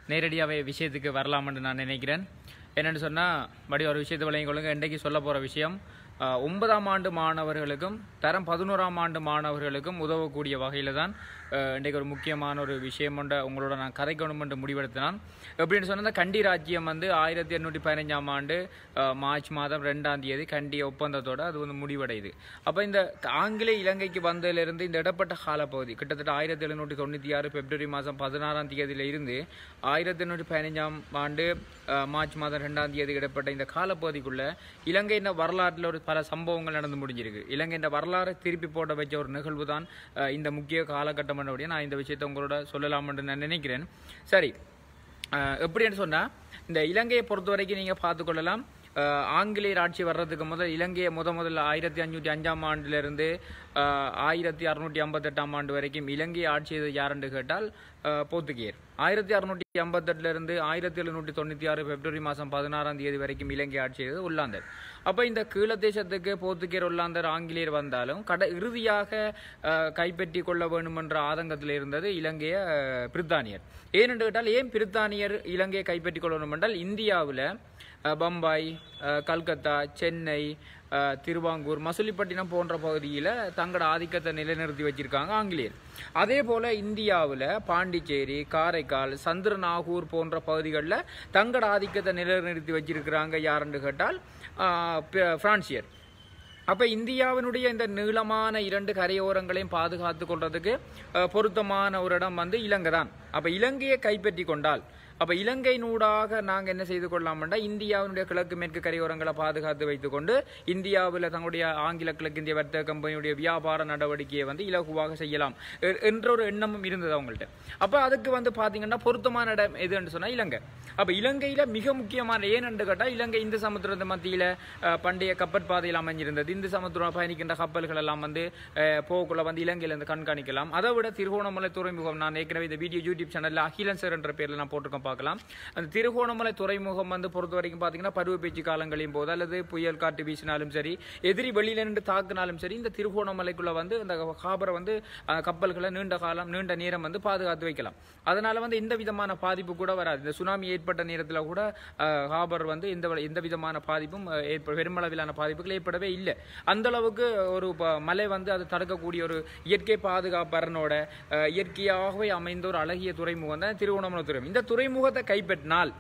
நேரடியாகவே விஷயத்துக்கு வரலாம்னு நான் நினைக்கிறேன் என்னென்னு சொன்னால் மறுபடி ஒரு விஷயத்தை விளங்கிக் கொள்ளுங்க இன்றைக்கு சொல்ல போகிற விஷயம் அஹ், ஒன்பதாம் ஆண்டு மாணவர்களுக்கும் தரம் பதினோராம் ஆண்டு மாணவர்களுக்கும் உதவக்கூடிய வகையில் தான் அஹ், இன்றைக்கு ஒரு முக்கியமான ஒரு விஷயம் ஒன்றை உங்களோட நான் கதைக்கணும் என்று முடிவெடுத்தினான் எப்படின்னு சொன்னால் இந்த கண்டி ராஜ்யம் வந்து ஆயிரத்தி எண்ணூற்றி பதினஞ்சாம் ஆண்டு அஹ், மார்ச் மாதம் ரெண்டாம் தேதி கண்டி ஒப்பந்தத்தோட அது வந்து முடிவடையுது அப்போ இந்த ஆங்கிலேய இலங்கைக்கு வந்ததிலிருந்து இந்த இடப்பட்ட காலப்பகுதி கிட்டத்தட்ட ஆயிரத்தி எழுநூற்றி தொண்ணூற்றி ஆறு பிப்ரவரி மாதம் பதினாறாம் தேதியில இருந்து ஆயிரத்தி எண்ணூற்றி பதினஞ்சாம் ஆண்டு அஹ், மார்ச் மாதம் ரெண்டாம் தேதி இடப்பட்ட இந்த காலப்பகுதிக்குள்ள இலங்கையின் வரலாற்றில் ஒரு பல சம்பவங்கள் நடந்து முடிஞ்சிருக்கு இலங்கையின் வரலாறை திருப்பி போட வச்ச ஒரு நிகழ்வு தான் அஹ், இந்த முக்கிய காலகட்டம் என்னுடைய நான் இந்த விஷயத்தை உங்களோட சொல்லலாம்னு நான் நினைக்கிறேன் சரி அஹ், எப்படின்னு சொன்னால் இந்த இலங்கையை பொறுத்த வரைக்கும் நீங்கள் பார்த்துக்கொள்ளலாம் அஹ், ஆங்கிலேயர் ஆட்சி வர்றதுக்கு முதல் இலங்கையை முத முதல்ல ஆயிரத்தி அஞ்சூற்றி அஞ்சாம் ஆண்டிலிருந்து அஹ், ஆயிரத்தி அறுநூற்றி ஐம்பத்தெட்டாம் ஆண்டு வரைக்கும் இலங்கையை ஆட்சி செய்தது யாருன்னு கேட்டால் அஹ், போர்த்துகீயர் ஆயிரத்தி அறுநூற்றி ஐம்பத்தெட்டுலேருந்து ஆயிரத்தி எழுநூற்றி தொண்ணூற்றி ஆறு பிப்ரவரி மாதம் பதினாறாம் தேதி வரைக்கும் இலங்கை ஆட்சி செய்தது உள்ளாந்தர் அப்போ இந்த கீழ தேசத்துக்கு போர்த்துகீயர் உள்ளாந்தர் ஆங்கிலேயர் வந்தாலும் கட இறுதியாக அஹ், கைப்பற்றி கொள்ள வேண்டும் என்ற ஆதங்கத்தில் இருந்தது இலங்கைய அஹ், பிரித்தானியர் ஏனென்று கேட்டால் ஏன் பிரித்தானியர் இலங்கையை கைப்பற்றி கொள்ள வேண்டும் என்றால் இந்தியாவில் அஹ், பம்பாய் அஹ், கல்கத்தா சென்னை அஹ், திருவாங்கூர் மசுலிப்பட்டினம் போன்ற பகுதியில் தங்களோட ஆதிக்கத்தை நிலைநிறுத்தி வச்சிருக்காங்க ஆங்கிலேயர் அதே போல இந்தியாவில் பாண்டிச்சேரி காரைக்கால் சந்திரநாகூர் போன்ற பகுதிகளில் தங்களோட ஆதிக்கத்தை நிலைநிறுத்தி வச்சிருக்கிறாங்க யாருன்னு கேட்டால் அஹ், பி- பிரான்சியர் அப்ப இந்தியாவினுடைய இந்த நீளமான இரண்டு கரையோரங்களையும் பாதுகாத்து கொள்றதுக்கு அஹ், பொருத்தமான ஒரு இடம் வந்து இலங்கை தான் அப்ப இலங்கையை கைப்பற்றி கொண்டால் அப்ப இலங்கை நூடாக நாங்க என்ன செய்து கொள்ளலாம்னா இந்தியாவினுடைய கிழக்கு மேற்கு கரையோரங்களை பாதுகாத்து வைத்துக்கொண்டு இந்தியாவில் தங்களுடைய ஆங்கில கிழக்கிந்திய வர்த்தக கம்பெனியுடைய வியாபார நடவடிக்கையை வந்து இலகுவாக செய்யலாம் எ- என்ற ஒரு எண்ணமும் இருந்தது அவங்கள்ட்ட அப்ப அதுக்கு வந்து பாத்தீங்கன்னா பொருத்தமான இடம் எதுன்னு சொன்னா இலங்கை அப்ப இலங்கையில மிக முக்கியமான ஏன்னு கேட்டா இலங்கை இந்து சமுத்திரத்து மத்தியில அஹ், பண்டைய கப்பற்பாதையில் அமைஞ்சிருந்தது இந்து சமுத்திரம் பயணிக்கின்ற கப்பல்கள் எல்லாம் வந்து அஹ், போகக்குள்ள வந்து இலங்கையில இருந்து கண்காணிக்கலாம் அதை விட திருகோணமலை துறைமுகம் நான் ஏற்கனவே இந்த வீடியோ யூடியூப் சேனல்ல அகிலன் சார் என்ற பேர்ல நான் போட்டிருக்கேன் பார்க்கலாம் அந்த திருகோணமலை துறைமுகம் வந்து பொறுத்த வரைக்கும் பாத்தீங்கன்னா பருவ பேச்சு காலங்களையும் போது அல்லது புயல் காற்று வீசினாலும் சரி எதிரி வெளியில நின்று தாக்குனாலும் சரி இந்த திருகோணமலைக்குள்ள வந்து இந்த காபரை வந்து அஹ், கப்பல்களை நீண்ட காலம் நீண்ட நேரம் வந்து பாதுகாத்து வைக்கலாம் அதனால வந்து எந்த விதமான பாதிப்பு கூட வராது இந்த சுனாமி ஏற்பட்ட நேரத்தில் கூட அஹ், ஹாபர் வந்து எந்த வ- எந்த விதமான பாதிப்பும் அஹ், ஏற்ப பெருமளவிலான பாதிப்புகள் ஏற்படவே இல்லை அந்த அளவுக்கு ஒரு ப- மலை வந்து அது தடுக்கக்கூடிய ஒரு இயற்கை பாதுகாப்பரனோட அஹ், இயற்கையாகவே அமைந்த ஒரு அழகிய துறைமுகம் தான் திருவண்ணாமலை துறைமுகம் இந்த துறைமுகத்தை கைப்பற்றினால்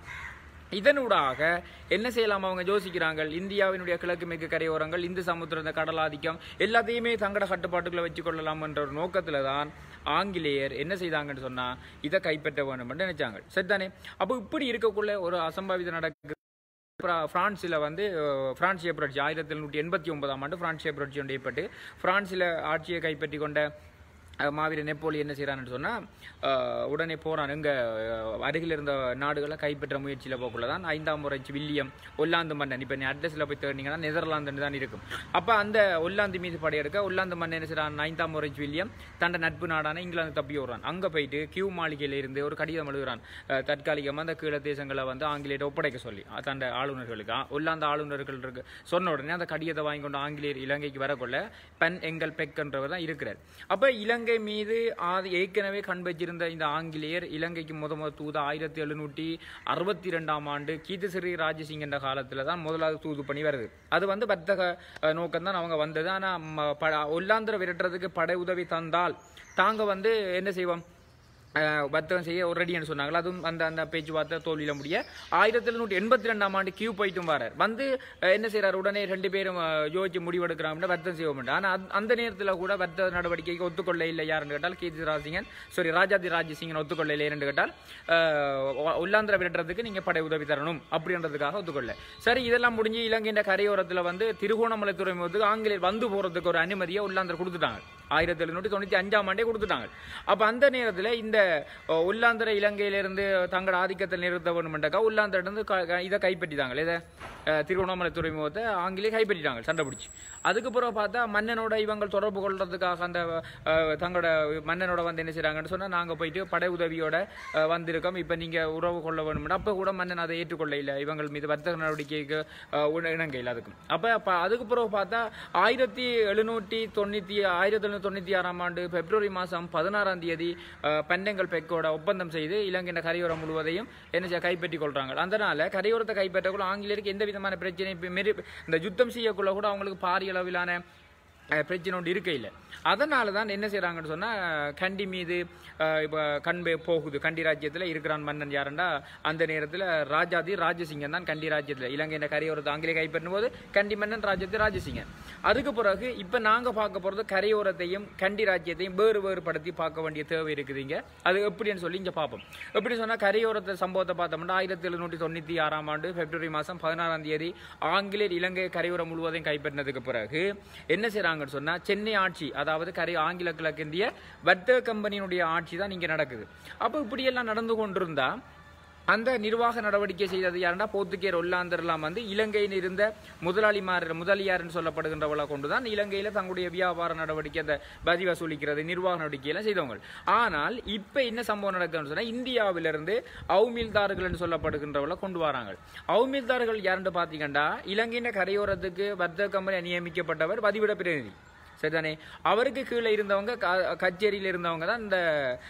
இதனூடாக என்ன செய்யலாம் அவங்க யோசிக்கிறாங்க இந்தியாவினுடைய கிழக்கு மேற்கு கரையோரங்கள் இந்து சமுத்திர இந்த கடல் ஆதிக்கம் எல்லாத்தையுமே தங்கட கட்டுப்பாட்டுக்குள்ள வச்சு கொள்ளலாம் என்ற ஒரு நோக்கத்துல தான் ஆங்கிலேயர் என்ன செய்தாங்கன்னு சொன்னா இதை கைப்பற்ற வேண்டும் என்று நினைச்சாங்க சரிதானே அப்போ இப்படி இருக்கக்குள்ள ஒரு அசம்பாவிதம் நடக்குது பிர- பிரான்சில் வந்து அஹ், பிரான்சிய புரட்சி ஆயிரத்தி எழுநூற்றி எண்பத்தி ஒன்பதாம் ஆண்டு பிரான்சிய புரட்சி ஒன்று ஏற்பட்டு பிரான்சில் ஆட்சியை கைப்பற்றி கொண்ட அஹ், மாவீரர் நெப்போலி என்ன செய்கிறான்னு சொன்னால் உடனே போகிறான் இங்கே அருகில் இருந்த நாடுகளை கைப்பற்ற முயற்சியில் போக்குள்ள தான் ஐந்தாம் முறைச்சி வில்லியம் ஒல்லாந்து மன்னன் இப்போ நீ அட்ரஸில் போய் தேடினீங்கன்னா நெதர்லாந்துன்னு தான் இருக்கும் அப்போ அந்த ஒல்லாந்து மீது படையெடுக்க ஒல்லாந்து மன்னன் என்ன செய்கிறான் ஐந்தாம் முறைச்சி வில்லியம் தண்ட நட்பு நாடான இங்கிலாந்து தப்பி விடுறான் அங்கே போயிட்டு கியூ மாளிகையில் இருந்து ஒரு கடிதம் எழுதுறான் அஹ், தற்காலிகமாக அந்த கீழ தேசங்களை வந்து ஆங்கிலேயர் ஒப்படைக்க சொல்லி அஹ், தண்ட ஆளுநர்களுக்கு ஆ- ஒல்லாந்து ஆளுநர்கள் இருக்கு சொன்ன உடனே அந்த கடிதத்தை வாங்கி கொண்டு ஆங்கிலேயர் இலங்கைக்கு வரக்கொள்ள பென் எங்கல் பெக் என்றவர் தான் இருக்கிறார் அப்ப இலங்கை மீது ஆதி ஏற்கனவே கண் வச்சிருந்த இந்த ஆங்கிலேயர் இலங்கைக்கு முத முத தூது ஆயிரத்தி எழுநூற்றி அறுபத்தி ரெண்டாம் ஆண்டு கீதசிறி ராஜசிங் என்ற காலத்துல தான் முதலாவது தூது பண்ணி வருது அது வந்து வர்த்தக அஹ், நோக்கம் தான் அவங்க வந்தது ஆனா ம- ப- ஒல்லாந்தர விரட்டுறதுக்கு படை உதவி தந்தால் தாங்க வந்து என்ன செய்வோம் அஹ், வர்த்தகம் செய்ய ஒரு ரெடின்னு சொன்னாங்க அதுவும் அந்த அந்த பேச்சுவார்த்தை தோல்வியில முடிய ஆயிரத்தி எழுநூற்றி எண்பத்தி ரெண்டாம் ஆண்டு கியூ போயிட்டும் வரார் வந்து அஹ், என்ன செய்றார் உடனே ரெண்டு பேரும் அஹ், யோசிச்சு முடிவெடுக்கிறாங்க வர்த்தகம் செய்வோம் ஆனா அந்த- அந்த நேரத்துல கூட வர்த்தக நடவடிக்கைக்கு ஒத்துக்கொள்ள இல்லை யாருன்னு கேட்டால் கீர்த்தி ராஜசிங்கன் சாரி ராஜாதி ராஜசிங்கன் ஒத்துக்கொள்ள இல்லை என்று கேட்டால் அஹ், உள்ளாந்திர விரட்டுறதுக்கு நீங்க படை உதவி தரணும் அப்படின்றதுக்காக ஒத்துக்கொள்ள சரி இதெல்லாம் முடிஞ்சு இலங்கையின் கரையோரத்துல வந்து திருகோணமலை துறைமுகத்துக்கு ஆங்கிலேயர் வந்து போறதுக்கு ஒரு அனுமதியை உள்ளாந்தர் கொடுத்துட்டாங்க ஆயிரத்தி எழுநூற்றி தொண்ணூற்றி அஞ்சாம் ஆண்டே கொடுத்துட்டாங்க அப்போ அந்த நேரத்தில் இந்த அஹ், உள்ளாந்திர இலங்கையிலிருந்து தங்களோட ஆதிக்கத்தை நிறுத்த வேணுமெண்டாக்கா உள்ளாந்திரிருந்து க- க- இதை கைப்பற்றிட்டாங்க இதை அஹ், திருவண்ணாமலை துறைமுகத்தை ஆங்கிலேயே கைப்பற்றிட்டாங்க சண்டை பிடிச்சி அதுக்கு பிறகு பார்த்தா மன்னனோட இவங்க தொடர்பு கொள்றதுக்காக அந்த அஹ், தங்களோட மன்னனோட வந்து என்ன செய்றாங்கன்னு சொன்னா நாங்க போயிட்டு படை உதவியோட அஹ், வந்திருக்கோம் இப்போ நீங்க உறவு கொள்ள வேணும்னா அப்போ கூட மன்னன் அதை ஏற்றுக்கொள்ள இல்லை இவங்கள் மீது வர்த்தக நடவடிக்கைக்கு அஹ், உண- இணங்க இல்லை அதுக்கு அப்போ அப்போ அதுக்கு பிறகு பார்த்தா ஆயிரத்தி எழுநூற்றி தொண்ணூற்றி ஆயிரத்தி எழுநூற்றி எழுநூற்றி தொண்ணூற்றி ஆறாம் ஆண்டு பிப்ரவரி மாதம் பதினாறாம் தேதி அஹ், பன்னெங்கல் பெக்கோட ஒப்பந்தம் செய்து இலங்கையின் கரையோரம் முழுவதையும் என்ன செய்ய கைப்பற்றி கொள்றாங்க அதனால கரையோரத்தை கைப்பற்றக்குள்ள ஆங்கிலேயருக்கு எந்த விதமான பிரச்சனை இப்ப மெரி இந்த யுத்தம் செய்யக்குள்ள கூட அவங்களுக்கு பாரிய அளவிலான அஹ், பிரச்சனை ஒன்று இருக்க இல்லை அதனால தான் என்ன செய்கிறாங்கன்னு சொன்னால் கண்டி மீது இப்போ கண்பே போகுது கண்டி ராஜ்யத்தில் இருக்கிறான் மன்னன் யாருண்டா அந்த நேரத்தில் ராஜாதி ராஜசிங்கன் தான் கண்டி ராஜ்யத்தில் இலங்கையின் கரையோரத்தை ஆங்கிலேய கைப்பற்றும் போது கண்டி மன்னன் ராஜ்யத்து ராஜசிங்கன் அதுக்கு பிறகு இப்போ நாங்கள் பார்க்க போகிறது கரையோரத்தையும் கண்டி ராஜ்யத்தையும் வேறு வேறுபடுத்தி பார்க்க வேண்டிய தேவை இருக்குதுங்க அது எப்படின்னு சொல்லி இங்கே பார்ப்போம் எப்படி சொன்னால் கரையோரத்தை சம்பவத்தை பார்த்தோம்னா ஆயிரத்தி எழுநூற்றி தொண்ணூற்றி ஆறாம் ஆண்டு பிப்ரவரி மாதம் பதினாறாம் தேதி ஆங்கிலேயர் இலங்கை கரையோரம் முழுவதையும் கைப்பற்றினதுக்கு பிறகு என்ன செய்கிறாங்கன்னு சொன்னால் சென்னை ஆட்சி அதாவது கரை ஆங்கில கிழக்கிந்திய வர்த்தக கம்பெனியினுடைய ஆட்சி தான் இங்கே நடக்குது அப்போ இப்படியெல்லாம் நடந்து கொண்டிருந்தா அந்த நிர்வாக நடவடிக்கை செய்தது யாருன்னா போர்த்துகேர் ஒல்லாந்தர்லாம் வந்து இலங்கையில் இருந்த முதலாளிமார் முதலியார்னு சொல்லப்படுகின்றவளை கொண்டு தான் இலங்கையில் தங்களுடைய வியாபார நடவடிக்கை அந்த வரி வசூலிக்கிறது நிர்வாக நடவடிக்கையெல்லாம் செய்தவங்க ஆனால் இப்போ என்ன சம்பவம் நடக்குதுன்னு சொன்னால் இந்தியாவிலிருந்து அவுமில்தார்கள் சொல்லப்படுகின்றவளை கொண்டு வராங்க அவுமில்தார்கள் யாருன்னு பார்த்தீங்கன்னா இலங்கையின் கரையோரத்துக்கு வர்த்தக கம்பெனி நியமிக்கப்பட்டவர் பதிவிட பிரதிநிதி சரிதானே அவருக்கு கீழே இருந்தவங்க க- கச்சேரியில் இருந்தவங்க தான் இந்த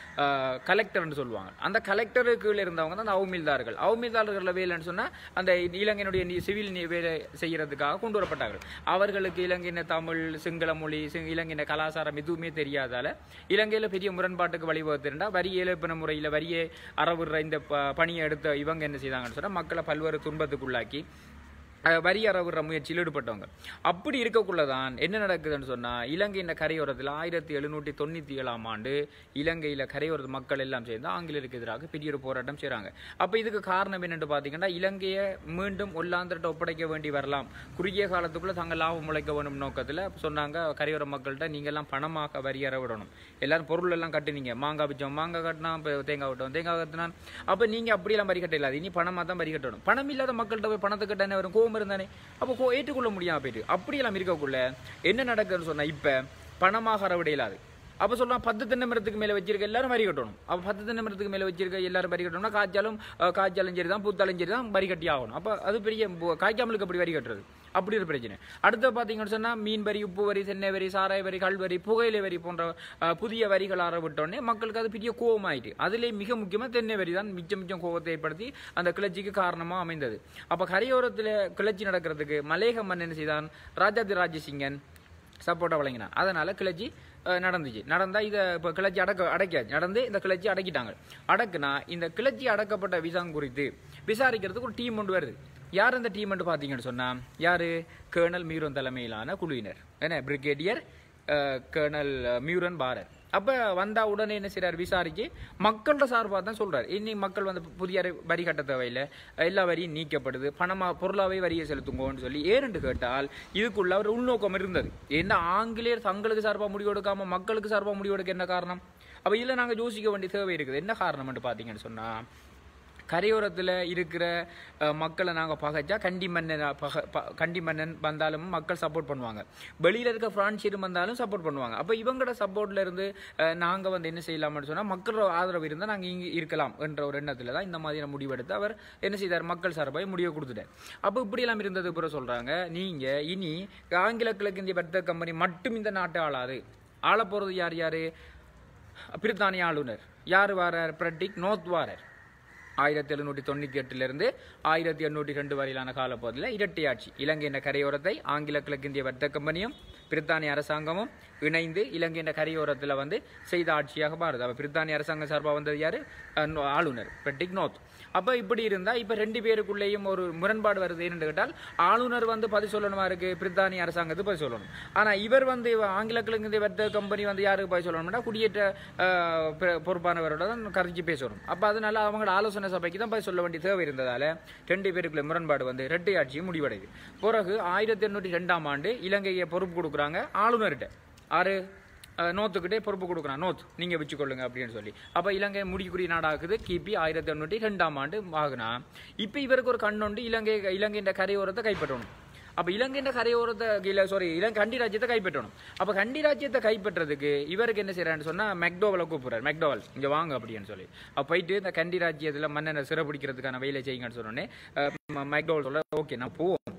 கலெக்டர்னு சொல்லுவாங்க அந்த கலெக்டருக்கு கீழே இருந்தவங்க தான் அந்த அவுமில்தார்கள் அவுமில்தார்கள் வேலைன்னு சொன்னால் அந்த இலங்கையினுடைய நி- சிவில் நி- வேலை செய்யறதுக்காக கொண்டு வரப்பட்டார்கள் அவர்களுக்கு இலங்கையின தமிழ் சிங்கள மொழி சிங் இலங்கையின கலாச்சாரம் எதுவுமே தெரியாதால இலங்கையில் பெரிய முரண்பாட்டுக்கு வழிவகுத்திருந்தா வரி ஏழப்பின முறையில் வரியை அறவுற இந்த ப- பணியை எடுத்த இவங்க என்ன செய்தாங்கன்னு சொன்னால் மக்களை பல்வேறு துன்பத்துக்குள்ளாக்கி அஹ், வரி அறவுற முயற்சியில் ஈடுபட்டவங்க அப்படி இருக்கக்குள்ளதான் என்ன நடக்குதுன்னு சொன்னா இலங்கையின் கரையோரத்தில் ஆயிரத்தி எழுநூற்றி தொண்ணூற்றி ஏழாம் ஆண்டு இலங்கையில் கரையோர மக்கள் எல்லாம் சேர்ந்து ஆங்கிலேயருக்கு எதிராக பெரிய ஒரு போராட்டம் செய்கிறாங்க அப்போ இதுக்கு காரணம் என்னன்னு பார்த்தீங்கன்னா இலங்கையை மீண்டும் ஒல்லாந்திரட்ட ஒப்படைக்க வேண்டி வரலாம் குறுகிய காலத்துக்குள்ள தங்கள் லாபம் முளைக்க வேணும் நோக்கத்தில் சொன்னாங்க கரையோர மக்கள்கிட்ட நீங்கள்லாம் பணமாக வரி அற விடணும் எல்லாரும் பொருள் எல்லாம் கட்டுனீங்க மாங்காய் பிச்சோம் மாங்காய் கட்டினா இப்போ தேங்காய் விட்டோம் தேங்காய் கட்டினான் அப்போ நீங்கள் அப்படியெல்லாம் வரி கட்ட இல்லாது இனி பணமாக தான் வரி கட்டணும் பணம் இல்லாத மக்கள்கிட்ட போய் பணத்தை கட்ட என்ன வரும் கோவம் இருந்தானே அப்போ கோ ஏற்றுக்கொள்ள முடியாம போயிட்டு அப்படியெல்லாம் இருக்கக்குள்ள என்ன நடக்குதுன்னு சொன்னா இப்போ பணமாக அறவிட இயலாது அப்போ சொல்லலாம் பத்து தென்னை மரத்துக்கு மேலே வச்சிருக்க எல்லாரும் வரி கட்டணும் அப்போ பத்து தென்னை மரத்துக்கு மேலே வச்சிருக்க எல்லாரும் வரி கட்டணும்னா காய்ச்சாலும் அஹ், காய்ச்சாலும் சரி தான் பூத்தாலும் சரி தான் வரி கட்டி ஆகணும் அப்போ அது பெரிய பு- காய்க்காமலுக்கு அப்படி வரி கட்டுறது அப்படி ஒரு பிரச்சனை அடுத்து பார்த்தீங்கன்னு சொன்னால் மீன் வரி உப்பு வரி தென்னை வரி சாராய வரி கல் வரி புகையிலை வரி போன்ற அஹ், புதிய வரிகள் ஆரம்பிட்டோடனே மக்களுக்கு அது பெரிய கோபமாயிட்டு அதிலே மிக முக்கியமாக தென்னை வரி தான் மிச்சம் மிச்சம் கோபத்தை ஏற்படுத்தி அந்த கிளர்ச்சிக்கு காரணமாக அமைந்தது அப்போ கரையோரத்தில் கிளர்ச்சி நடக்கிறதுக்கு மலேக மன்னன் என்ன செய்தான் ராஜாதி ராஜசிங்கன் சப்போர்ட்டை வழங்கினான் அதனால கிளர்ச்சி அஹ், நடந்துச்சு நடந்தா இதை இப்போ கிளர்ச்சி அடக்க அடைக்காது நடந்து இந்த கிளர்ச்சி அடக்கிட்டாங்க அடக்குனா இந்த கிளர்ச்சி அடக்கப்பட்ட விசாங் குறித்து விசாரிக்கிறதுக்கு ஒரு டீம் கொண்டு வருது யார் அந்த டீம் பார்த்தீங்கன்னு சொன்னா யாரு கேர்னல் மியூரன் தலைமையிலான குழுவினர் என்ன பிரிகேடியர் கேர்னல் மியூரன் பாரர் அப்போ வந்தா உடனே என்ன செய்றார் விசாரிச்சு மக்களோட சார்பாக தான் சொல்றாரு இனி மக்கள் வந்து புதிய வரி கட்ட தேவையில்லை எல்லா வரியும் நீக்கப்படுது பணமா பொருளாவே வரியை செலுத்துங்கன்னு சொல்லி ஏனென்று கேட்டால் இதுக்குள்ள ஒரு உள்நோக்கம் இருந்தது என்ன ஆங்கிலேயர் தங்களுக்கு சார்பாக முடிவு எடுக்காம மக்களுக்கு சார்பாக முடிவு எடுக்க என்ன காரணம் அப்போ இதில் நாங்கள் யோசிக்க வேண்டிய தேவை இருக்குது என்ன காரணம்னு பார்த்தீங்கன்னு சொன்னா கரையோரத்தில் இருக்கிற அஹ், மக்களை நாங்கள் பகைச்சா கண்டி மன்னன் பக ப- கண்டி மன்னன் வந்தாலும் மக்கள் சப்போர்ட் பண்ணுவாங்க வெளியில் இருக்க பிரான்சியரும் வந்தாலும் சப்போர்ட் பண்ணுவாங்க அப்போ இவங்களோட சப்போர்ட்ல இருந்து நாங்கள் வந்து என்ன செய்யலாம்னு சொன்னால் மக்களோட ஆதரவு இருந்தால் நாங்கள் இங்கே இருக்கலாம் என்ற ஒரு எண்ணத்தில் தான் இந்த மாதிரியான முடிவெடுத்து அவர் என்ன செய்தார் மக்கள் சார்பாக முடிவை கொடுத்துட்டார் அப்போ இப்படியெல்லாம் இருந்தது பிறகு சொல்கிறாங்க நீங்கள் இனி ஆங்கில கிழக்கிந்திய வர்த்தக கம்பெனி மட்டும் இந்த நாட்டை ஆளாது ஆள போகிறது யார் யார் பிரித்தானிய ஆளுநர் யார் வாரார் பிரட்டிக் நோத் வாரார் ஆயிரத்தி எழுநூற்றி தொண்ணூற்றி எட்டிலிருந்து ஆயிரத்தி எண்ணூற்றி ரெண்டு வரையிலான காலப்பகுதியில் இரட்டை ஆட்சி இலங்கையின் கரையோரத்தை ஆங்கில கிழக்கிந்திய வர்த்தக கம்பெனியும் பிரித்தானிய அரசாங்கமும் இணைந்து இலங்கையின் கரையோரத்தில் வந்து செய்த ஆட்சியாக மாறுது அப்போ பிரித்தானிய அரசாங்கம் சார்பாக வந்தது யார் ஆளுநர் பெட்டிக் நோத் அப்போ இப்படி இருந்தால் இப்போ ரெண்டு பேருக்குள்ளேயும் ஒரு முரண்பாடு வருது என்னன்னு கேட்டால் ஆளுநர் வந்து பதில் சொல்லணுமா இருக்கு பிரித்தானிய அரசாங்கத்துக்கு பதில் சொல்லணும் ஆனால் இவர் வந்து ஆங்கில கிழக்கிந்திய வர்த்தக கம்பெனி வந்து யாருக்கு பதில் சொல்லணும்னா குடியேற்ற அஹ், பொ- பொறுப்பானவரோட தான் கரைச்சி பேசணும் அப்போ அதனால அவங்களோட ஆலோசனை சபைக்கு தான் பதில் சொல்ல வேண்டிய தேவை இருந்ததால ரெண்டு பேருக்குள்ள முரண்பாடு வந்து இரட்டை ஆட்சியும் முடிவடையுது பிறகு ஆயிரத்தி எண்ணூற்றி ரெண்டாம் ஆண்டு இலங்கையை பொறுப்பு கொடுக்குறாங்க ஆளுநர்கிட்ட ஆறு அஹ், நோத்துக்கிட்டே பொறுப்பு கொடுக்குறான் நோத் நீங்க வச்சுக்கொள்ளுங்க அப்படின்னு சொல்லி அப்ப இலங்கை முடிக்குரிய நாடாகுது கிபி ஆயிரத்தி எண்ணூற்றி ரெண்டாம் ஆண்டு ஆகுனா இப்ப இவருக்கு ஒரு கண்ணுண்டு இலங்கை இலங்கையின் கரையோரத்தை கைப்பற்றணும் அப்ப இலங்கையின் கரையோரத்தை இல்ல சாரி இலங்கை கண்டி ராஜ்யத்தை கைப்பற்றணும் அப்ப கண்டி ராஜ்யத்தை கைப்பற்றதுக்கு இவருக்கு என்ன செய்யறான்னு சொன்னா மெக்டோவலை கூப்பிடுறாரு மெக்டோவல் இங்க வாங்க அப்படின்னு சொல்லி அப்ப போயிட்டு இந்த கண்டி ராஜ்யத்துல மன்னனை சிறப்பிடிக்கிறதுக்கான வேலை செய்யுங்கன்னு சொன்னோடனே அஹ், ம- மெக்டோவல் சொல்ல ஓகே நான் போவோம்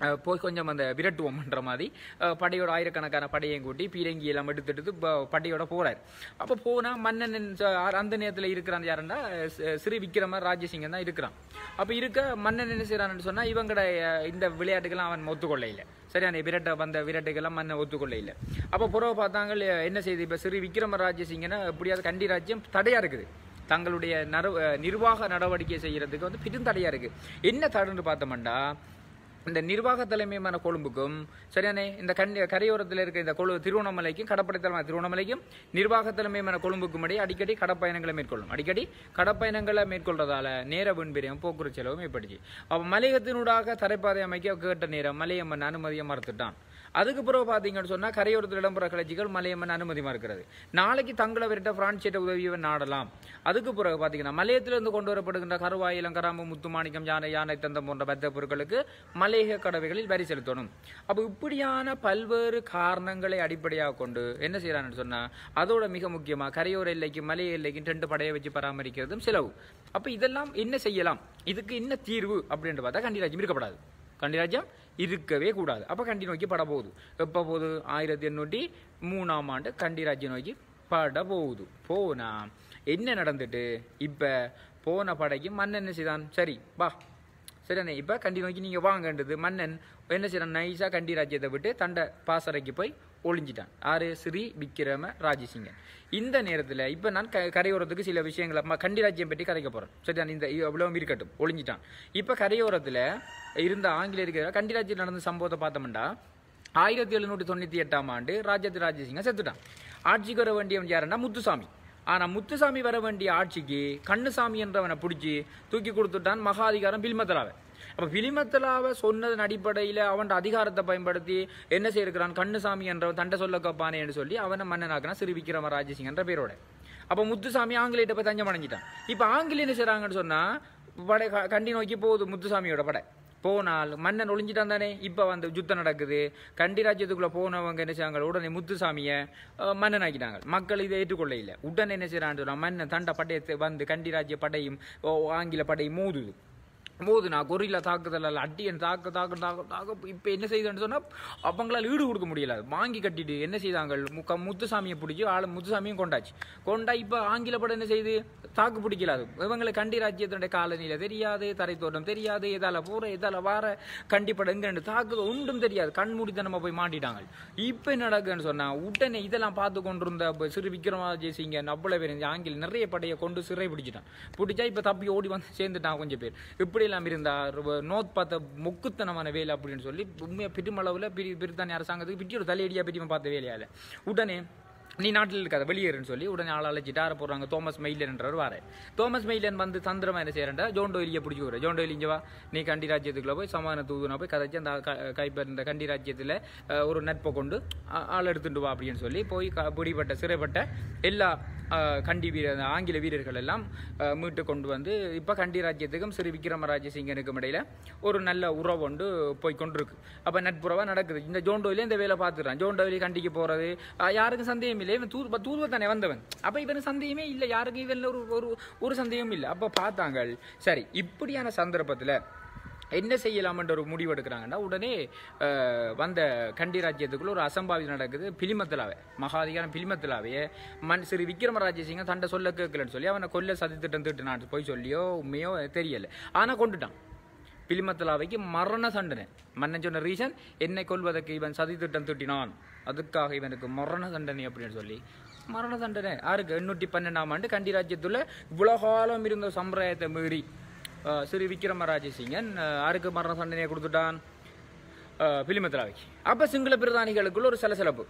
அஹ் போய் கொஞ்சம் அந்த விரட்டுவோம்ன்ற மாதிரி அஹ் படையோட ஆயிரக்கணக்கான படையையும் கூட்டி பீரங்கி எல்லாம் எடுத்து எடுத்து ப- படையோட போறார் அப்போ போனா மன்னன் ச- அந்த நேரத்தில் இருக்கிறான் யாருன்னா சி- சிறு விக்ரம ராஜசிங்கன் தான் இருக்கிறான் அப்போ இருக்க மன்னன் என்ன செய்யறான்னு சொன்னா இவங்கட அஹ், இந்த விளையாட்டுக்கெல்லாம் அவன் ஒத்துக்கொள்ள இல்லை சரியான விரட்ட வந்த விரட்டுக்கெல்லாம் மன்னன் ஒத்துக்கொள்ள இல்லை அப்போ புறவை பார்த்தாங்க என்ன செய்யுது இப்போ சிறு விக்ரம ராஜசிங்கனை எப்படியாவது கண்டி ராஜ்யம் தடையா இருக்குது தங்களுடைய நர அஹ் நிர்வாக நடவடிக்கை செய்யறதுக்கு வந்து பெருந்தடையா இருக்கு என்ன தடைன்னு பார்த்தோம்னா இந்த நிர்வாக தலைமையான கொழும்புக்கும் சரியானே இந்த கண் கரையோரத்தில் இருக்க இந்த கொழு திருவண்ணாமலைக்கும் கடற்படை தலைமை திருவண்ணாமலைக்கும் நிர்வாக தலைமையான கொழும்புக்கும் இடையே அடிக்கடி கடற்பயணங்களை மேற்கொள்ளும் அடிக்கடி கடற்பயணங்களை மேற்கொள்றதால நேர விண்பிரியம் போக்குவரத்து செலவும் ஏற்பட்டுச்சு அப்போ மலையகத்தினூடாக தரைப்பாதை அமைக்க கேட்ட நேரம் மலையம்மன் அனுமதியை மறுத்துட்டான் அதுக்கு பிறகு பார்த்தீங்கன்னு சொன்னால் கரையோரத்தில் இடம்பெற கிளர்ச்சிகள் மலையம்மன் அனுமதி மறுக்கிறது நாளைக்கு தங்களை விரட்ட பிரான்சியட்ட உதவியை நாடலாம் அதுக்கு பிறகு பார்த்தீங்கன்னா மலையத்திலிருந்து கொண்டு வரப்படுகின்ற கருவாயிலம் கராம்பு முத்துமாணிக்கம் யானை யானை தந்தம் போன்ற பத்த பொருட்களுக்கு மலையக கடவைகளில் வரி செலுத்தணும் அப்போ இப்படியான பல்வேறு காரணங்களை அடிப்படையாக கொண்டு என்ன செய்யறான்னு சொன்னா அதோட மிக முக்கியமா கரையோர எல்லைக்கு மலை எல்லைக்கு ரெண்டு படையை வச்சு பராமரிக்கிறதும் செலவு அப்ப இதெல்லாம் என்ன செய்யலாம் இதுக்கு என்ன தீர்வு அப்படின்ட்டு பார்த்தா கண்டிராஜ்யம் இருக்கப்படாது கண்டிராஜ்யம் இருக்கவே கூடாது அப்ப கண்டி நோக்கி பட போகுது எப்ப போகுது ஆயிரத்தி எண்ணூற்றி மூணாம் ஆண்டு கண்டி ராஜ்யம் நோக்கி பட போகுது போனா என்ன நடந்துட்டு இப்ப போன படைக்கு மன்னன் என்ன செய்தான் சரி வா சரிண்ணே இப்போ கண்டி நோக்கி நீங்கள் வாங்கன்றது மன்னன் என்ன செய்யறான் நைஸாக கண்டி ராஜ்யத்தை விட்டு தண்டை பாசறைக்கு போய் ஒளிஞ்சிட்டான் ஆறு ஸ்ரீ விக்ரம ராஜசிங்கன் இந்த நேரத்தில் இப்போ நான் க கரையோரத்துக்கு சில விஷயங்களை ம- கண்டி ராஜ்யம் பற்றி கரைக்க போகிறேன் சரிதான் இந்த எவ்வளோ இருக்கட்டும் ஒளிஞ்சிட்டான் இப்போ கரையோரத்தில் இருந்த ஆங்கிலேயருக்கு கண்டி ராஜ்யம் நடந்த சம்பவத்தை பார்த்தோம்னா ஆயிரத்தி எழுநூற்றி தொண்ணூற்றி எட்டாம் ஆண்டு ராஜாதி ராஜசிங்க செத்துட்டான் ஆட்சிக்கு வர வேண்டியவன் யாருன்னா முத்துசாமி ஆனா முத்துசாமி வர வேண்டிய ஆட்சிக்கு கண்ணுசாமி என்றவனை பிடிச்சி தூக்கி கொடுத்துட்டான் மகாதிகாரம் பில்மத்தலாவை அப்ப பிலிமத்தலாவை சொன்னதன் அடிப்படையில அவன் அதிகாரத்தை பயன்படுத்தி என்ன செய்யிருக்கிறான் கண்ணுசாமி என்றவன் தண்டை சொல்ல கப்பானேன்னு சொல்லி அவனை மன்னனாக்குனா சிறு விக்ரம ராஜசிங் என்ற பேரோட அப்ப முத்துசாமி ஆங்கிலேயிட்ட போய் தஞ்சம் அடைஞ்சிட்டான் இப்ப ஆங்கிலேய என்ன செய்றாங்கன்னு சொன்னா படை க- கண்டி நோக்கி போகுது முத்துசாமியோட படை போனால் மன்னன் ஒளிஞ்சிட்டான் தானே இப்போ வந்து யுத்தம் நடக்குது கண்டி ராஜ்யத்துக்குள்ள போனவங்க என்ன செய்வாங்க உடனே முத்துசாமியை அஹ், மன்னன் ஆக்கிட்டாங்க மக்கள் இதை ஏற்றுக்கொள்ள இல்லை உடனே என்ன செய்யறான்னு சொன்னா மன்னன் தண்ட படையத்தை வந்து கண்டி ராஜ்ய படையும் ஓ, ஆங்கில படையும் மோதுது மோதுனா கொரில்லா தாக்குதல் அல்ல அட்டியன் தாக்கு தாக்கு தாக்கு தாக்கு இப்போ என்ன செய்யுதுன்னு சொன்னா அவங்களால ஈடு கொடுக்க முடியல வாங்கி கட்டிட்டு என்ன செய்தாங்க முக்க முத்துசாமியை பிடிச்சி ஆளு முத்துசாமியும் கொண்டாச்சு கொண்டா இப்போ ஆங்கில படம் என்ன செய்யுது தாக்கு பிடிக்கலாது இவங்களை கண்டி ராஜ்யத்தினுடைய காலனியில தெரியாது தரைத்தோட்டம் தெரியாது எதால போற எதால வார கண்டிப்பட எங்க தாக்குதல் ஒன்றும் தெரியாது கண் மூடித்தனமா போய் மாட்டிட்டாங்க இப்போ என்ன நடக்குன்னு சொன்னா உடனே இதெல்லாம் பார்த்து கொண்டிருந்த அப்ப சிறு விக்ரமாஜய சிங்க அவ்வளவு பேர் இந்த ஆங்கில நிறைய படையை கொண்டு சிறை பிடிச்சிட்டான் பிடிச்சா இப்போ தப்பி ஓடி வந்து சேர்ந்துட்டான் கொஞ்சம் பேர் இப்படி எல்லாம் இருந்தா ரொம்ப நோத் பார்த்த மொக்குத்தனமான வேலை அப்படின்னு சொல்லி உண்மையா பெருமளவுல பிரி பிரித்தானிய அரசாங்கத்துக்கு பிட்டி ஒரு தலையடியா பிரிமை பார்த்த வேலையால உடனே நீ நாட்டில் இருக்காத வெளியேறுன்னு சொல்லி உடனே ஆள் அழைச்சிட்டு ஆற போறாங்க தோமஸ் மெய்லன்றவர் வார தோமஸ் மெய்லன் வந்து தந்திரமா என்ன செய்யறா ஜோன் டோயிலியை பிடிச்சி விடுற ஜோன் டோயிலி இங்க வா நீ கண்டி ராஜ்யத்துக்குள்ள போய் சமாதான தூதுனா போய் கதைச்சு அந்த க- கைப்பர் இந்த கண்டி ராஜ்யத்துல அஹ், ஒரு நட்பை கொண்டு ஆ- ஆள் எடுத்துட்டு வா அப்படின்னு சொல்லி போய் க- பிடிபட்ட சிறைப்பட்ட எல்லா அஹ், கண்டி வீரர் அந்த ஆங்கில வீரர்கள் எல்லாம் அஹ், மீட்டு கொண்டு வந்து இப்போ கண்டி ராஜ்யத்துக்கும் ஸ்ரீ விக்ரமராஜசிங்கனுக்கும் இடையில ஒரு நல்ல உறவு ஒன்று போய் கொண்டிருக்கு அப்போ நட்புறவா நடக்குது இந்த ஜோன் டோயிலே இந்த வேலை பார்த்துறான் ஜோன் டோயிலி கண்டிக்கு போறது அஹ், யாருக்கும் சந்தேகம் இல்லை இவன் தூது தூதுவ தானே வந்தவன் அப்போ இவனுக்கு சந்தேகமே இல்லை யாருக்கும் இவன்ல ஒரு ஒரு ஒரு சந்தேகமும் இல்லை அப்போ பார்த்தாங்க சரி இப்படியான சந்தர்ப்பத்தில் என்ன செய்யலாம்ன்ற ஒரு முடிவு எடுக்கிறாங்கன்னா உடனே அஹ், வந்த கண்டி ராஜ்யத்துக்குள்ள ஒரு அசம்பாவிதம் நடக்குது பிலிமத்திலாவே மகாதிகாரம் பிலிமத்திலாவே மண் ஸ்ரீ விக்ரமராஜசிங்க தண்டை சொல்ல கேட்கலன்னு சொல்லி அவனை கொல்ல சதி திட்டம் திட்டுனான் போய் சொல்லியோ உண்மையோ தெரியல ஆனா கொண்டுட்டான் பிலிமத்தலாவைக்கு மரண தண்டனை மன்னன் சொன்ன ரீசன் என்னை கொல்வதற்கு இவன் சதி திட்டம் திட்டினான் அதுக்காக இவனுக்கு மரண தண்டனை அப்படின்னு சொல்லி மரண தண்டனை யாருக்கு எண்ணூற்றி பன்னெண்டாம் ஆண்டு கண்டி ராஜ்யத்துல இவ்வளவு காலம் இருந்த சம்பிரதாயத்தை மீறி அஹ், ஸ்ரீ விக்ரமராஜசிங்கன் அஹ், யாருக்கு மரண தண்டனையை கொடுத்துட்டான் பிலிமத்ராவைக்கு அப்ப சிங்கள பிரதானிகளுக்குள்ள ஒரு சலசலப்பு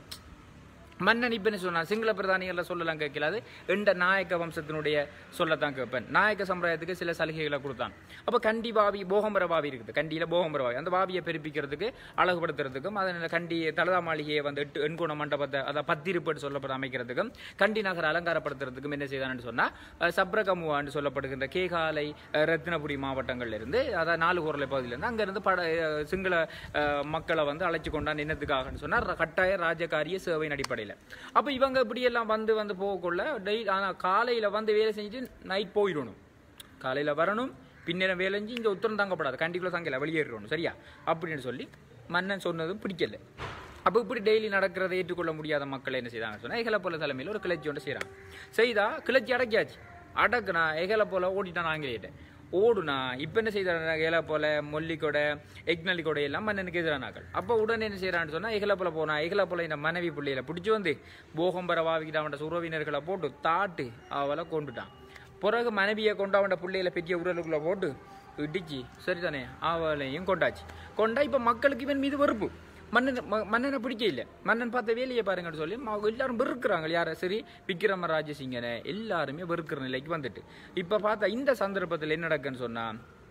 மன்னன் இப்ப என்ன சொன்னான் சிங்கள பிரதானிகளை சொல்லலாம் கேட்கலாது எந்த நாயக்க வம்சத்தினுடைய சொல்லத்தான் கேட்பேன் நாயக்க சம்பிரதாயத்துக்கு சில சலுகைகளை கொடுத்தான் அப்ப கண்டி பாவி போகம்பர பாவி இருக்குது கண்டியில போகம்பர பாவி அந்த பாவியை பெருப்பிக்கிறதுக்கு அழகுபடுத்துறதுக்கும் அதனால கண்டி தலதா மாளிகையை வந்து எட்டு எண்குண மண்டபத்தை அதை பத்திருப்பட்டு சொல்லப்பட அமைக்கிறதுக்கும் கண்டி நகரை அலங்காரப்படுத்துறதுக்கும் என்ன செய்தான்னு சொன்னா அஹ், சப்ரகமுவான்னு சொல்லப்படுகின்ற கேகாலை அஹ், ரத்தினபுரி மாவட்டங்கள்ல இருந்து அதாவது நாலு குரலை பகுதியில இருந்து அங்க இருந்து பட அஹ், சிங்கள அஹ், மக்களை வந்து அழைச்சு கொண்டான் என்னத்துக்காகன்னு சொன்னா ர- கட்டாய ராஜகாரிய சேவையின் அடிப்படையில் அப்ப இவங்க இப்படி எல்லாம் வந்து வந்து போகக்குள்ள டெய்லி ஆனா காலையில வந்து வேலை செஞ்சுட்டு நைட் போயிடணும் காலையில வரணும் பின்னரம் வேலைஞ்சு இங்கே உத்தரம் தாங்கப்படாது கண்டிக்குள்ள தங்கல வெளியேறணும் சரியா அப்படின்னு சொல்லி மன்னன் சொன்னதும் பிடிக்கல அப்போ இப்படி டெய்லி நடக்கிறதை ஏற்றுக்கொள்ள முடியாத மக்கள் என்ன செய்தாங்க சொன்னால் எகலை போல தலைமையில் ஒரு கிளர்ச்சி ஒன்று செய்கிறாங்க செய்தா கிளர்ச்சி அடக்கியாச்சு அடக்குனா எகலை போல ஓடிட்டான் ஆங்கிலேயிட்ட ஓடுனா இப்போ என்ன செய்தாங்க ஏல போல மொல்லிக்கொட எக்னலி கொடை எல்லாம் மன்னனுக்கு எதிரானாக்கள் அப்போ உடனே என்ன செய்யறான்னு சொன்னா எகல போல போனா எகல போல இந்த மனைவி பிள்ளையில பிடிச்சி வந்து போகம்பர வாவிக்கிட்ட அவன் உறவினர்களை போட்டு தாட்டு அவளை கொண்டுட்டான் பிறகு மனைவியை கொண்டு அவன் பிள்ளையில பெரிய உரலுக்குள்ள போட்டு இடிச்சு சரிதானே அவளையும் கொண்டாச்சு கொண்டா இப்போ மக்களுக்கு இவன் மீது வெறுப்பு மன்னன் ம- மன்னனை பிடிக்க இல்லை மன்னன் பார்த்த வேலையை பாருங்கன்னு சொல்லி ம- எல்லாரும் வெறுக்கிறாங்க யார சரி விக்ரம ராஜசிங்கனை எல்லாருமே வெறுக்கிற நிலைக்கு வந்துட்டு இப்போ பார்த்தா இந்த சந்தர்ப்பத்தில் என்ன நடக்குன்னு சொன்னா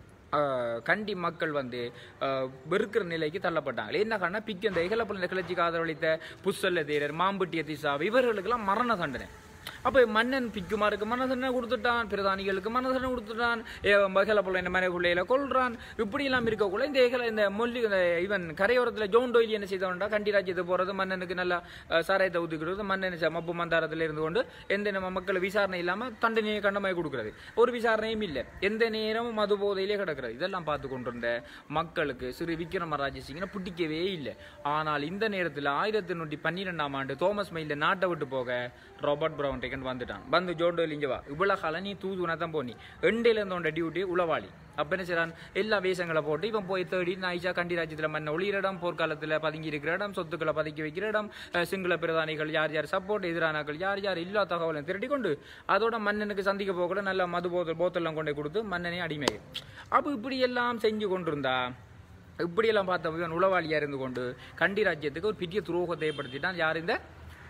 ஆஹ், கண்டி மக்கள் வந்து ஆஹ், வெறுக்கிற நிலைக்கு தள்ளப்பட்டாங்க என்ன காரணம் பிக்கு அந்த இகலப்பள்ள கிளர்ச்சிக்கு ஆதரவளித்த புஸ்தல்ல தேரர் மாம்பட்டிய திசாவு இவர்களுக்கெல்லாம் மரண தண்டனை அப்போ மன்னன் பிக்குமாருக்கு மரண தண்டனை கொடுத்துட்டான் பிரதானிகளுக்கு மரண தண்டனை கொடுத்துட்டான் மகளப்பள்ள என்ன மனை பிள்ளையில கொள்றான் இப்படி எல்லாம் இருக்கக்குள்ள இந்த ஏகல இந்த மொல்லி இந்த இவன் கரையோரத்துல ஜோன் டோய்லி என்ன செய்தவன்டா கண்டி ராஜ்யத்துக்கு போறது மன்னனுக்கு நல்லா அஹ், சாராயத்தை ஊத்துக்கிறது மன்னன் ச- மப்பு மந்தாரத்துல இருந்து கொண்டு எந்த நம்ம மக்கள் விசாரணை இல்லாம தண்டனையை கண்டமாய் கொடுக்கிறது ஒரு விசாரணையும் இல்லை எந்த நேரமும் மது போதையிலே கிடக்கிறது இதெல்லாம் பார்த்து கொண்டிருந்த மக்களுக்கு சிறு விக்ரம ராஜசிங்கனை பிடிக்கவே இல்லை ஆனால் இந்த நேரத்தில் ஆயிரத்தி எண்ணூற்றி பன்னிரெண்டாம் ஆண்டு தோமஸ் மெயில நாட்டை விட்டு போக ராபர்ட் பிரவுன் டேக்கன் வந்துட்டான் வந்து ஜோண்டோல் இங்க வா இவ்வளவு காலம் நீ தூதுனா தான் போனி எண்டையில இருந்தோண்ட டியூட்டி உளவாளி அப்ப என்ன செய்றான் எல்லா வேஷங்களை போட்டு இவன் போய் தேடி நாய்ச்சா கண்டி ராஜ்யத்துல மண்ண ஒளியிற இடம் போர்க்காலத்துல பதுங்கி இருக்கிற இடம் சொத்துக்களை பதுக்கி வைக்கிற இடம் அஹ், சிங்கள பிரதானிகள் யார் யார் சப்போர்ட் எதிரானாக்கள் யார் யார் எல்லா தகவலையும் திரட்டி கொண்டு அதோட மன்னனுக்கு சந்திக்க போக கூட நல்ல மது போத்தல் போத்தெல்லாம் கொண்டு போய் கொடுத்து மன்னனை அடிமை அப்ப இப்படி எல்லாம் செஞ்சு கொண்டிருந்தா இப்படியெல்லாம் பார்த்த இவன் உளவாளியா இருந்து கொண்டு கண்டி ராஜ்யத்துக்கு ஒரு பெரிய துரோகத்தை ஏற்படுத்திட்டான் யார் இந்த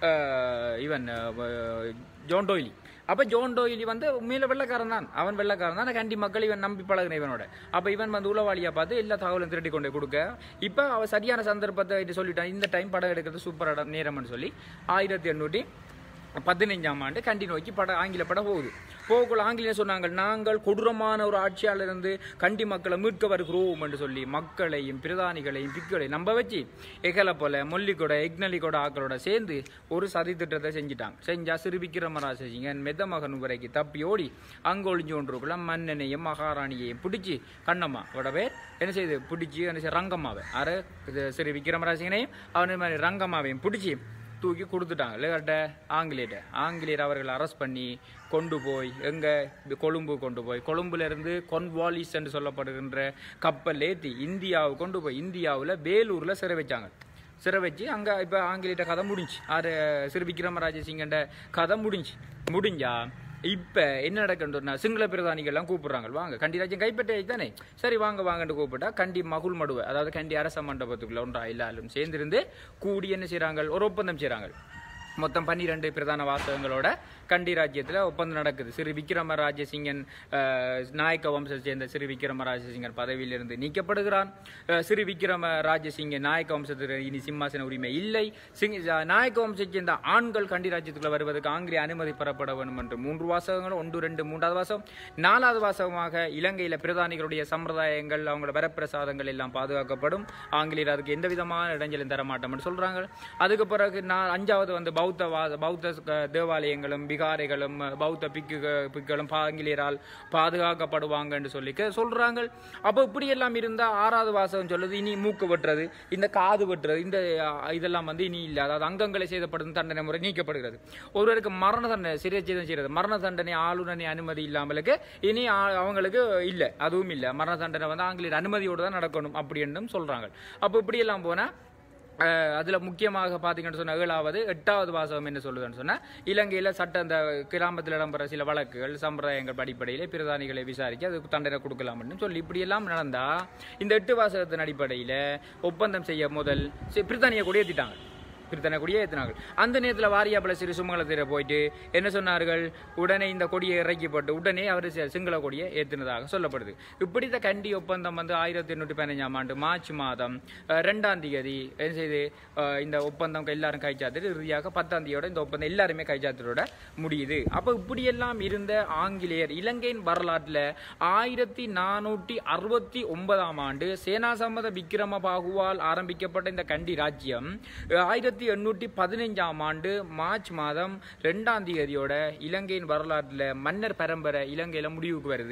அஹ், இவன் அஹ், ஜோன் டோய்லி அப்ப ஜோன் டோய்லி வந்து உண்மையில வெள்ளக்காரன் தான் அவன் வெள்ளக்காரன் தான் ஆனா கண்டி மக்கள் இவன் நம்பி பழகின இவனோட அப்ப இவன் வந்து உளவாளியா பார்த்து எல்லா தகவலும் திரட்டி கொண்டு போய் கொடுக்க இப்ப அவ சரியான சந்தர்ப்பத்தை இது சொல்லிட்டான் இந்த டைம் படம் எடுக்கிறது சூப்பர் இடம் நேரம்னு சொல்லி ஆயிரத்தி எண்ணூற்றி பதினைஞ்சாம் ஆண்டு கண்டி நோக்கி படம் ஆங்கில படம் போகுது போகக்குள்ள ஆங்கிலேயர் சொன்னாங்க நாங்கள் கொடூரமான ஒரு ஆட்சியாளர் இருந்து கண்டி மக்களை மீட்க வருகிறோம் என்று சொல்லி மக்களையும் பிரதானிகளையும் பிக்குகளையும் நம்ப வச்சு எகலை போல மொல்லிக்கொட எக்னலிக்கொட ஆக்களோட சேர்ந்து ஒரு சதி திட்டத்தை செஞ்சுட்டாங்க செஞ்சா சிறு விக்ரமராசிங்கன் மெத மகன் வரைக்கு தப்பி ஓடி அங்க ஒளிஞ்சு கொண்டிருக்குள்ள மன்னனையும் மகாராணியையும் பிடிச்சி கண்ணம்மா அவட பேர் என்ன செய்யுது பிடிச்சி என்ன செய்ய ரங்கம்மாவை அரை இது சிறு விக்ரமராசிங்கனையும் அவனை மாதிரி ரங்கம்மாவையும் பிடிச்சி தூக்கி கொடுத்துட்டாங்க இல்லையாட்ட ஆங்கிலேயர்கிட்ட ஆங்கிலேயர் அவர்களை அரெஸ்ட் பண்ணி கொண்டு போய் எங்க இது கொழும்பு கொண்டு போய் கொழும்புல இருந்து கொன்வாலிஸ் என்று சொல்லப்படுகின்ற கப்பல் ஏற்றி இந்தியாவுக்கு கொண்டு போய் இந்தியாவில் வேலூர்ல சிறை வச்சாங்க சிறை வச்சு அங்க இப்ப ஆங்கிலேயர்கிட்ட கதை முடிஞ்சு ஆறு சிறு விக்ரமராஜசிங்கண்ட கதை முடிஞ்சு முடிஞ்சா இப்ப என்ன நடக்குன்னா சிங்கள பிரதானிகள்லாம் கூப்பிடுறாங்க வாங்க கண்டி ராஜ்யம் கைப்பற்ற தானே சரி வாங்க வாங்கன்னு கூப்பிட்டா கண்டி மகுள் மடுவை அதாவது கண்டி அரச மண்டபத்துக்குள்ள ஒன்றா எல்லாரும் சேர்ந்திருந்து கூடி என்ன செய்றாங்க ஒரு ஒப்பந்தம் செய்றாங்க மொத்தம் பன்னிரெண்டு பிரதான வாசகங்களோட கண்டி ராஜ்யத்தில் ஒப்பந்தம் நடக்குது சிறு விக்ரம ராஜசிங்கன் அஹ், நாயக்க வம்சத்தை சேர்ந்த சிறு விக்ரம ராஜசிங்கன் பதவியிலிருந்து நீக்கப்படுகிறான் அஹ், சிறு விக்ரம ராஜசிங்கன் நாயக்க வம்சத்தில் இனி சிம்மாசன உரிமை இல்லை சிங் அஹ், நாயக்க வம்சத்தை சேர்ந்த ஆண்கள் கண்டி ராஜ்யத்துக்குள்ள வருவதற்கு ஆங்கிலேய அனுமதி பெறப்பட வேண்டும் என்று மூன்று வாசகங்கள் ஒன்று ரெண்டு மூன்றாவது வாசகம் நாலாவது வாசகமாக இலங்கையில பிரதானிகளுடைய சம்பிரதாயங்கள் அவங்களோட வரப்பிரசாதங்கள் எல்லாம் பாதுகாக்கப்படும் ஆங்கிலேயர் அதுக்கு எந்த விதமான இடைஞ்சலும் தர மாட்டோம்னு சொல்றாங்க அதுக்கு பிறகு நான் அஞ்சாவது வந்து பௌத்த வா- பௌத்த க- தேவாலயங்களும் விகாரைகளும் பௌத்த பிக்கு பிக்குகளும் ஆங்கிலேயரால் பாதுகாக்கப்படுவாங்கன்னு சொல்லி க- சொல்றாங்க அப்போ இப்படி எல்லாம் இருந்தா ஆறாவது வாசகம் சொல்லுது இனி மூக்கு வெட்டுறது இந்த காது வெட்டுறது இந்த அஹ், இதெல்லாம் வந்து இனி இல்லை அதாவது அங்கங்களை செய்தப்படும் தண்டனை முறை நீக்கப்படுகிறது ஒருவருக்கு மரண தண்டனை சிறைச்சேதம் செய்யறது மரண தண்டனை ஆளுநரை அனுமதி இல்லாமலுக்கு இனி ஆ- அவங்களுக்கு இல்லை அதுவும் இல்லை மரண தண்டனை வந்து ஆங்கிலேயர் அனுமதியோடு தான் நடக்கணும் அப்படி என்றும் சொல்றாங்க அப்போ இப்படி எல்லாம் போனா அஹ், அதுல முக்கியமாக பாத்தீங்கன்னு சொன்னா ஏழாவது எட்டாவது வாசகம் என்ன சொல்லுதுன்னு சொன்னா இலங்கையில சட்ட அந்த கிராமத்தில் இடம்பெற சில வழக்குகள் சம்பிரதாயங்கள் அடிப்படையிலே பிரதானிகளை விசாரிக்க அதுக்கு தண்டனை கொடுக்கலாம்னு சொல்லி இப்படி எல்லாம் நடந்தா இந்த எட்டு வாசகத்தின் அடிப்படையில ஒப்பந்தம் செய்ய முதல் சி- பிரித்தானிய கூட ஏத்திட்டாங்க பிரித்தானிய கொடியை ஏற்றினார்கள் அந்த நேரத்தில் வாரியாப்பல சிறு சுமங்கலத்தில் போயிட்டு என்ன சொன்னார்கள் உடனே இந்த கொடியை இறக்கி போட்டு உடனே அவர் சி- சிங்கள கொடியை ஏற்றினதாக சொல்லப்படுது இப்படி இந்த கண்டி ஒப்பந்தம் வந்து ஆயிரத்தி எண்ணூற்றி பதினஞ்சாம் ஆண்டு மார்ச் மாதம் அஹ், ரெண்டாம் தேதி என்ன செய்து அஹ், இந்த ஒப்பந்தம் எல்லாரும் கைச்சாத்துட்டு இறுதியாக பத்தாம் தேதியோட இந்த ஒப்பந்தம் எல்லாருமே கைச்சாத்தோட முடியுது அப்போ இப்படியெல்லாம் இருந்த ஆங்கிலேயர் இலங்கையின் வரலாற்றில் ஆயிரத்தி நானூற்றி அறுபத்தி ஒன்பதாம் ஆண்டு சேனாசம்மத விக்ரம பாகுவால் ஆரம்பிக்கப்பட்ட இந்த கண்டி ராஜ்யம் ஆயிரத்தி எண்ணூற்றி பதினைஞ்சாம் ஆண்டு மார்ச் மாதம் ரெண்டாம் தேதியோட இலங்கையின் வரலாற்றில் மன்னர் பரம்பரை இலங்கையில முடிவுக்கு வருது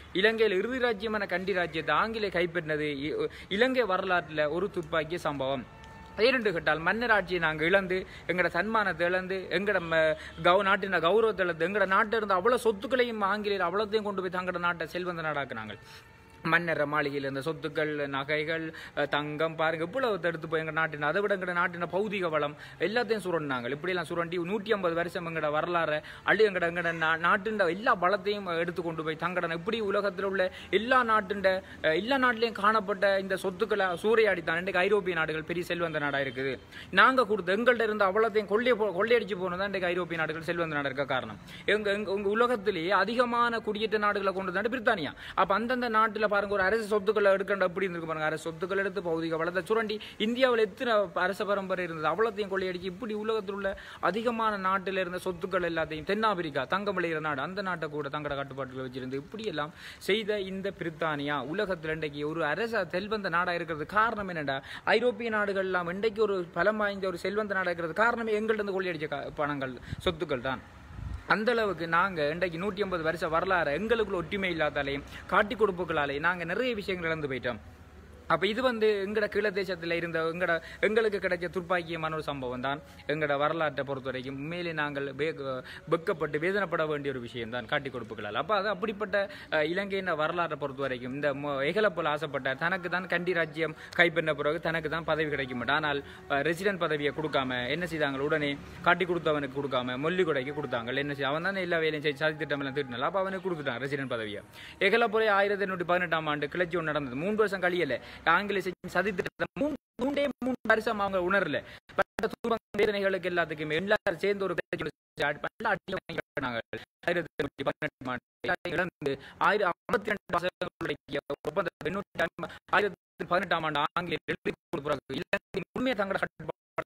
இலங்கையில் இறுதி ராஜ்யமான கண்டி ராஜ்யத்தை ஆங்கிலேய கைப்பற்றினது இ- இலங்கை வரலாற்றில் ஒரு துப்பாக்கிய சம்பவம் ஏனென்று கேட்டால் மன்னராட்சியை நாங்கள் இழந்து எங்களோட சன்மானத்தை இழந்து எங்களோட ம- கௌ நாட்டின கௌரவத்தை இழந்து எங்களோட நாட்டில் இருந்த அவ்வளோ சொத்துக்களையும் ஆங்கிலேயர் அவ்வளோத்தையும் கொண்டு போய் தங்களோட நாட்டை செல்வந்த நாடாக்குனாங்க மன்னர் மாளிகையில் இருந்த சொத்துக்கள் நகைகள் அஹ், தங்கம் பாருங்க இவ்வளவு எடுத்து போய் எங்கள் நாட்டின் அதை விட எங்களோட நாட்டின பௌதிக வளம் எல்லாத்தையும் சுரண்டினாங்க இப்படியெல்லாம் சுரண்டி நூற்றி ஐம்பது வருஷம் எங்களோட வரலாறு அள்ளி எங்கட எங்கட நா- நாட்டின் எல்லா பலத்தையும் எடுத்து கொண்டு போய் தங்கட இப்படி உலகத்தில் உள்ள எல்லா நாட்டின் எல்லா நாட்டிலையும் காணப்பட்ட இந்த சொத்துக்களை சூறையாடி தான் இன்றைக்கு ஐரோப்பிய நாடுகள் பெரிய செல்வந்த நாடா இருக்குது நாங்க கொடுத்த எங்கள்ட்ட இருந்த அவ்வளோத்தையும் கொள்ளை போ- கொள்ளையடிச்சு போனதான் இன்றைக்கு ஐரோப்பிய நாடுகள் செல்வந்த நாடு இருக்க காரணம் எங்க எங்க உங்க உலகத்திலேயே அதிகமான குடியேற்ற நாடுகளை கொண்டு வந்து பிரித்தானியா அப்ப அந்தந்த நாட்டுல பாருங்க ஒரு அரசு சொத்துக்களை எடுக்கணும் அப்படி இருக்கு பாருங்க அரசு சொத்துக்கள் எடுத்து பௌதிக வளத்தை சுரண்டி இந்தியாவில் எத்தனை அரச பரம்பரை இருந்தது அவ்வளோத்தையும் கொள்ளையடிச்சு இப்படி உலகத்தில் உள்ள அதிகமான நாட்டில் இருந்த சொத்துக்கள் எல்லாத்தையும் தென்னாப்பிரிக்கா தங்கம் விளையிற நாடு அந்த நாட்டை கூட தங்கட கட்டுப்பாட்டுல வச்சிருந்து இப்படி எல்லாம் செய்த இந்த பிரித்தானியா உலகத்தில் இன்றைக்கு ஒரு அரச செல்வந்த நாடா இருக்கிறது காரணம் என்னடா ஐரோப்பிய நாடுகள் எல்லாம் இன்றைக்கு ஒரு பலம் வாய்ந்த ஒரு செல்வந்த நாடா இருக்கிறது காரணமே எங்கள்ட்ட இருந்து கொள்ளையடிச்ச கா- பணங்கள் சொத்துக்கள் தான் அந்த அளவுக்கு நாங்க இன்றைக்கு நூற்றி ஐம்பது வருஷ வரலாறு எங்களுக்குள்ள ஒற்றுமை இல்லாதாலையும் காட்டி கொடுப்புகளாலேயும் நாங்க நிறைய விஷயங்கள் இழந்து போயிட்டோம் அப்ப இது வந்து எங்கட கீழ தேசத்துல இருந்த எங்கட எங்களுக்கு கிடைச்ச துர்ப்பாக்கியமான ஒரு சம்பவம் தான் எங்கட வரலாற்றை பொறுத்த வரைக்கும் உண்மையிலே நாங்கள் வே- வெட்கப்பட்டு வேதனைப்பட வேண்டிய ஒரு விஷயம் தான் காட்டி கொடுப்புகளால் அப்ப அது அப்படிப்பட்ட அஹ், இலங்கையின் வரலாற்றை பொறுத்த வரைக்கும் இந்த எகலப்போல் ஆசைப்பட்ட தனக்கு தான் கண்டி ராஜ்யம் கைப்பற்றின பிறகு தனக்கு தான் பதவி கிடைக்கும் ஆனால் ரெசிடென்ட் பதவியை கொடுக்காம என்ன செய்தாங்க உடனே காட்டி கொடுத்தவனுக்கு கொடுக்காம மொல்லி கொடைக்கு கொடுத்தாங்க என்ன செய்ய அவன் தானே எல்லா வேலையும் செய்து சதி திட்டம் எல்லாம் திட்டினால அப்ப அவனுக்கு கொடுத்துட்டான் ரெசிடென்ட் பதவியை எகலப்புரை ஆயிரத்தி எண்ணூற்றி பதினெட்டாம் ஆண்டு கிளர்ச்சி ஒன்று நடந்தது மூன்று வருஷம் கழியல ஆங்கில செஞ்ச சதி திட்டம் மூணு மூன்றே மூணு வருஷம் அவங்க உணரல பட்ட துன்பங்கள், வேதனைகளுக்கு எல்லாத்துக்குமே எல்லாரும் சேர்ந்து ஒரு கிளர்ச்சி ஒண்ணு செஞ்சு அடி- நல்லா அடி வாங்கினாங்க ஆயிரத்தி எண்ணூற்றி பதினெட்டாம் ஆண்டு எல்லாத்தையும் இழந்து ஆயிரம் ஐம்பத்தி ரெண்டு வருஷங்களுடைய ஒப்பந்தம் எண்ணூற்றி ஐம்ப- ஆயிரத்தி பதினெட்டாம் ஆண்டு ஆங்கிலேயர் எழுதி கொடுத்த பிறகு இலங்கையின் உண்மையை தங்களோட கட்டுப்பாடு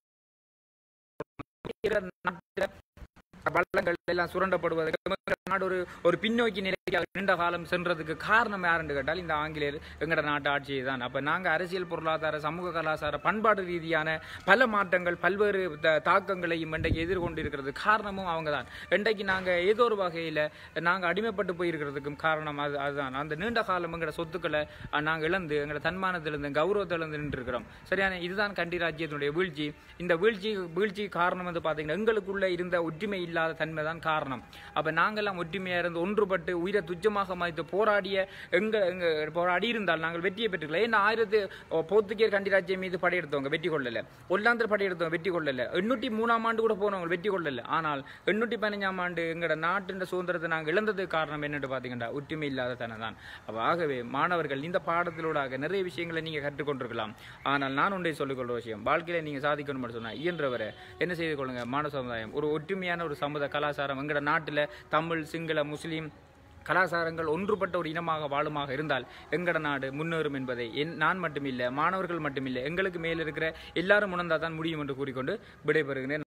நாட்டுல வளங்கள் எல்லாம் சுரண்டப்படுவதற்கு எங்க நாடு ஒரு ஒரு பின்னோக்கி நிலைக்கு நீண்ட காலம் சென்றதுக்கு காரணம் யாருன்னு கேட்டால் இந்த ஆங்கிலேயர் எங்கட நாட்டு ஆட்சி தான் அப்ப நாங்க அரசியல் பொருளாதார சமூக கலாச்சார பண்பாடு ரீதியான பல மாற்றங்கள் பல்வேறு த- தாக்கங்களையும் இன்றைக்கு எதிர்கொண்டு இருக்கிறது காரணமும் அவங்க தான் இன்றைக்கு நாங்க ஏதோ ஒரு வகையில நாங்க அடிமைப்பட்டு போயிருக்கிறதுக்கும் காரணம் அது அதுதான் அந்த நீண்ட காலம் எங்கட சொத்துக்களை அஹ், நாங்க இழந்து எங்கட தன்மானத்திலிருந்து கௌரவத்திலிருந்து நின்று இருக்கிறோம் சரியான இதுதான் கண்டி ராஜ்யத்தினுடைய வீழ்ச்சி இந்த வீழ்ச்சி வீழ்ச்சி காரணம் வந்து பாத்தீங்கன்னா எங்களுக்குள்ள இருந்த ஒற்றுமை இல்லாத தன்மை தான் காரணம் அப்ப நாங்கெல்லாம் ஒற்றுமையா இருந்து ஒன்றுபட்டு உயிரை துச்சமாக மதித்து போராடிய எங்க எங்க போராடி இருந்தால் நாங்கள் வெற்றியை பெற்றுக்கலாம் ஏன்னா ஆயிரத்து போர்த்துகேயர் கண்டி ராஜ்யம் மீது படையெடுத்தவங்க வெற்றி கொள்ளல ஒல்லாந்தர் படையெடுத்தவங்க வெற்றி கொள்ளல எண்ணூற்றி மூணாம் ஆண்டு கூட போனவங்க வெற்றி கொள்ளல ஆனால் எண்ணூற்றி பதினஞ்சாம் ஆண்டு எங்களோட நாட்டின் சுதந்திரத்தை நாங்கள் இழந்ததுக்கு காரணம் என்னன்னு பாத்தீங்கன்னா ஒற்றுமை இல்லாத தன தான் அப்ப ஆகவே மாணவர்கள் இந்த பாடத்திலூடாக நிறைய விஷயங்களை நீங்க கற்றுக்கொண்டிருக்கலாம் ஆனால் நான் ஒன்றை சொல்லிக்கொள்ற விஷயம் வாழ்க்கையில நீங்க சாதிக்கணும்னு சொன்னா இயன்றவரை என்ன செய்து கொள்ளுங்க மாணவ சமுதாயம் ஒரு ஒற்றுமையான ஒரு சமுதாய கலாச்சாரம் எங்களோட நாட்டுல தமிழ் சிங்கள முஸ்லீம் கலாச்சாரங்கள் ஒன்றுபட்ட ஒரு இனமாக வாழுமாக இருந்தால் எங்கட நாடு முன்னேறும் என்பதை என் நான் மட்டுமில்லை மாணவர்கள் மட்டுமில்லை எங்களுக்கு மேல் இருக்கிற எல்லாரும் உணர்ந்தால் தான் முடியும் என்று கூறிக்கொண்டு விடைபெறுகிறேன்